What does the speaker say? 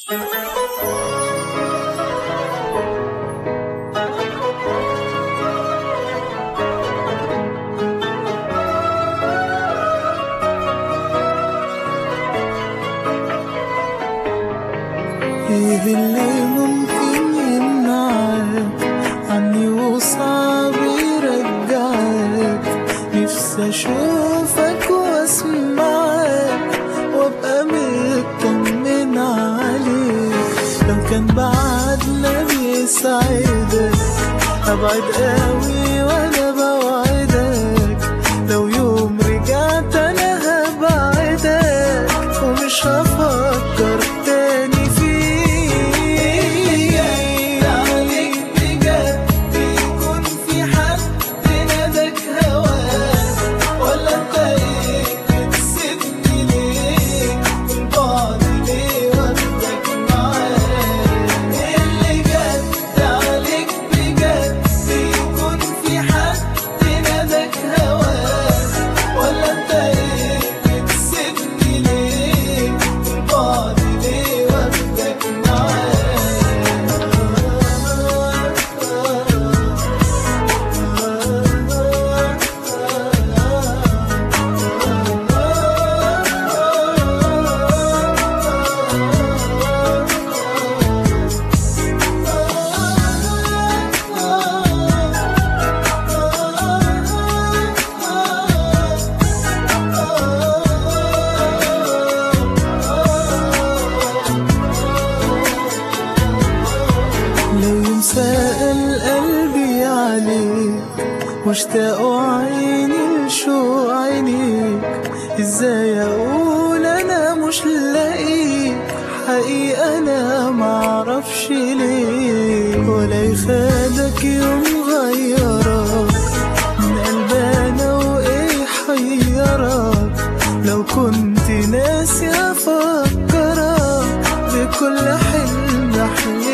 ايه اللي ممكن يمنعك عني وصعب يرجعك نفسي اشوفك واسمعك وابقى مطمن عليك لو كان بعدنا بيسعدك ابعد قوي وانا بوعدك لو يوم رجعت انا هبعدك ومش هفكر تاني فيك عليك بجد يكون في حد نادك هواك ولا انت ايه بتسيبني ليه والبعد ليه واخدك معاك اللي جد عليك بجد يكون في حد نادك هواك ولا انت ايه بتسيبني ليه والبعد ليه واخدك لو يوم سأل قلبي عليك واشتاق عيني لشوق عينيك ازاي اقول انا مش لاقيك حقيقة انا معرفش ليه ولا يخادك يوم غيرك من قلبانا وايه حيرك لو كنت ناسي افكرك بكل حلم حلم